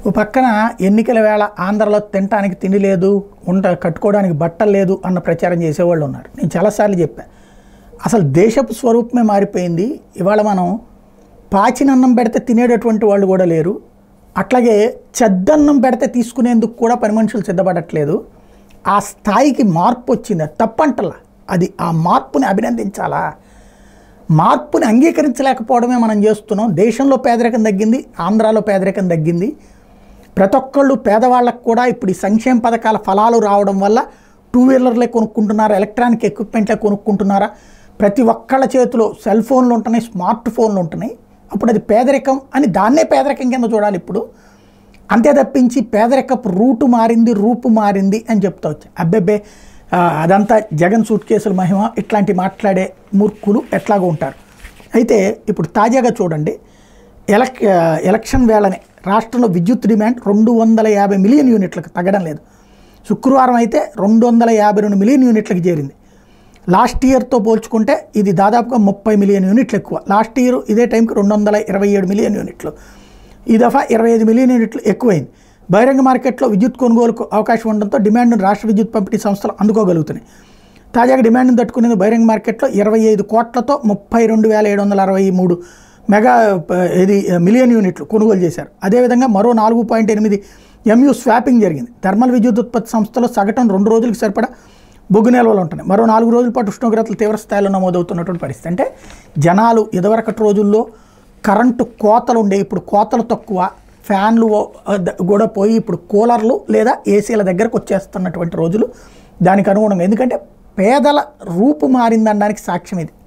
ఓ పక్కన ఎన్నికల వేళ ఆంధ్రలో తినటానికి తిండి లేదు ఉంట కట్టుకోవడానికి బట్టలు లేదు అన్న ప్రచారం చేసేవాళ్ళు ఉన్నారు నేను చాలాసార్లు చెప్పాను అసలు దేశపు స్వరూపమే మారిపోయింది ఇవాళ మనం పాచినన్నం పెడితే తినేటటువంటి వాళ్ళు కూడా లేరు అట్లాగే చెద్దన్నం పెడితే తీసుకునేందుకు కూడా పని మనుషులు సిద్ధపడట్లేదు ఆ స్థాయికి మార్పు వచ్చింది అది తప్పంటలా అది ఆ మార్పుని అభినందించాలా మార్పుని అంగీకరించలేకపోవడమే మనం చేస్తున్నాం దేశంలో పేదరికం తగ్గింది ఆంధ్రాలో పేదరికం తగ్గింది ప్రతి ఒక్కళ్ళు పేదవాళ్ళకు కూడా ఇప్పుడు ఈ సంక్షేమ పథకాల ఫలాలు రావడం వల్ల టూ వీలర్లే కొనుక్కుంటున్నారా ఎలక్ట్రానిక్ ఎక్విప్మెంట్లే కొనుక్కుంటున్నారా ప్రతి ఒక్కళ్ళ చేతిలో సెల్ ఫోన్లు ఉంటున్నాయి స్మార్ట్ ఫోన్లు ఉంటున్నాయి అప్పుడు అది పేదరికం అని దాన్నే పేదరికం కింద చూడాలి ఇప్పుడు అంతే తప్పించి పేదరికపు రూటు మారింది రూపు మారింది అని చెప్తా వచ్చా అబ్బెబ్బే ఆ, అదంతా జగన్ సూట్ కేసుల మహిమ ఇట్లాంటి మాట్లాడే మూర్ఖులు ఎట్లాగో ఉంటారు అయితే ఇప్పుడు తాజాగా చూడండి ఎలక్ ఎలక్షన్ వేళనే రాష్ట్రంలో విద్యుత్ డిమాండ్ రెండు వందల యాభై మిలియన్ యూనిట్లకు తగ్గడం లేదు శుక్రవారం అయితే రెండు వందల యాభై రెండు మిలియన్ యూనిట్లకు చేరింది లాస్ట్ ఇయర్తో పోల్చుకుంటే ఇది దాదాపుగా ముప్పై మిలియన్ యూనిట్లు ఎక్కువ లాస్ట్ ఇయర్ ఇదే టైంకి రెండు వందల ఇరవై ఏడు మిలియన్ యూనిట్లు ఈ దఫా ఇరవై ఐదు మిలియన్ యూనిట్లు ఎక్కువైంది బహిరంగ మార్కెట్లో విద్యుత్ కొనుగోలుకు అవకాశం ఉండడంతో డిమాండ్ను రాష్ట్ర విద్యుత్ పంపిణీ సంస్థలు అందుకోగలుగుతున్నాయి తాజాగా డిమాండ్ను తట్టుకునేది బహిరంగ మార్కెట్లో ఇరవై ఐదు కోట్లతో ముప్పై రెండు వేల ఏడు వందల అరవై మూడు మెగా ప- ఇది మిలియన్ యూనిట్లు కొనుగోలు చేశారు అదేవిధంగా మరో నాలుగు పాయింట్ ఎనిమిది ఎంయూ స్వాపింగ్ జరిగింది థర్మల్ విద్యుత్ ఉత్పత్తి సంస్థలో సగటున రెండు రోజులకు సరిపడా బొగ్గు నిల్వలు ఉంటున్నాయి మరో నాలుగు రోజుల పాటు ఉష్ణోగ్రతలు తీవ్ర స్థాయిలో నమోదవుతున్నటువంటి పరిస్థితి అంటే జనాలు ఇదివరకటి రోజుల్లో కరెంటు కోతలు ఉండే ఇప్పుడు కోతలు తక్కువ ఫ్యాన్లు ఓ- ద- కూడా పోయి ఇప్పుడు కూలర్లు లేదా ఏసీల దగ్గరకు వచ్చేస్తున్నటువంటి రోజులు దానికి అనుగుణంగా ఎందుకంటే పేదల రూపు మారిందనడానికి సాక్ష్యం ఇది